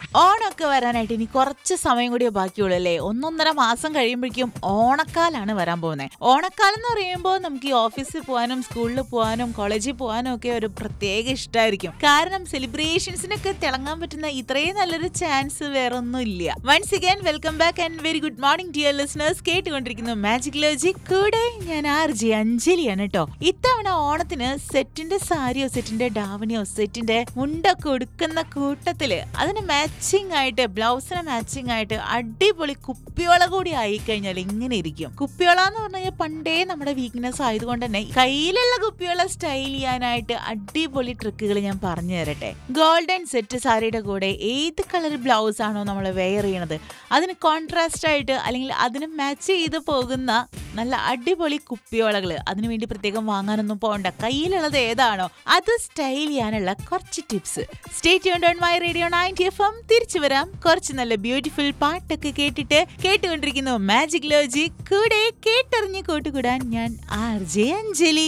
ഓണമൊക്കെ വരാനായിട്ട് ഇനി കുറച്ച് സമയം കൂടിയേ ബാക്കിയുള്ളൂ അല്ലേ ഒന്നൊന്നര മാസം കഴിയുമ്പോഴേക്കും ഓണക്കാലാണ് വരാൻ പോകുന്നത് ഓണക്കാലം എന്ന് പറയുമ്പോൾ നമുക്ക് ഈ ഓഫീസിൽ പോകാനും സ്കൂളിൽ പോകാനും കോളേജിൽ പോകാനും ഒക്കെ ഒരു പ്രത്യേക ഇഷ്ടമായിരിക്കും കാരണം സെലിബ്രേഷൻസിനൊക്കെ തിളങ്ങാൻ പറ്റുന്ന ഇത്രയും നല്ലൊരു ചാൻസ് വേറെ ഒന്നും ഇല്ല once again welcome back and very good morning dear listeners കേട്ടുകൊണ്ടിരിക്കുന്നു മാജിക് ലോജി കൂടെ ഞാൻ ആർ ജി അഞ്ജലിയാണ് കേട്ടോ ഇത്തവണ ഓണത്തിന് സെറ്റിന്റെ സാരിയോ സെറ്റിന്റെ ഡാവണിയോ സെറ്റിന്റെ മുണ്ടൊക്കെ ഉടുക്കുന്ന കൂട്ടത്തില് അതിന് മാച്ചിങ് ആയിട്ട് ബ്ലൗസിന് മാച്ചിങ് ആയിട്ട് അടിപൊളി കുപ്പിയോള കൂടി ആയി കഴിഞ്ഞാൽ ഇങ്ങനെ ഇരിക്കും കുപ്പിയോള എന്ന് പറഞ്ഞു കഴിഞ്ഞാൽ പണ്ടേ നമ്മുടെ വീക്ക്നെസ് ആയതുകൊണ്ട് തന്നെ കയ്യിലുള്ള കുപ്പിയോള സ്റ്റൈൽ ചെയ്യാനായിട്ട് അടിപൊളി ട്രിക്കുകൾ ഞാൻ പറഞ്ഞു തരട്ടെ ഗോൾഡൻ സെറ്റ് സാരിയുടെ കൂടെ ഏത് കളർ ബ്ലൗസ് ആണോ നമ്മൾ വെയർ ചെയ്യണത് അതിന് കോൺട്രാസ്റ്റ് ആയിട്ട് അല്ലെങ്കിൽ അതിന് മാച്ച് ചെയ്ത് പോകുന്ന നല്ല അടിപൊളി കുപ്പിയോളകൾ അതിനു വേണ്ടി പ്രത്യേകം വാങ്ങാനൊന്നും പോകണ്ട കയ്യിലുള്ളത് ഏതാണോ അത് സ്റ്റൈൽ ചെയ്യാനുള്ള കുറച്ച് tips stay on My Radio ninety F M തിരിച്ചു വരാം കുറച്ച് നല്ല ബ്യൂട്ടിഫുൾ പാട്ടൊക്കെ കേട്ടിട്ട് കേട്ടുകൊണ്ടിരിക്കുന്നു മാജിക് ലോജി കൂടെ കേട്ടറിഞ്ഞ് കൂട്ടുകൂടാൻ ഞാൻ ആർ ജെ അഞ്ജലി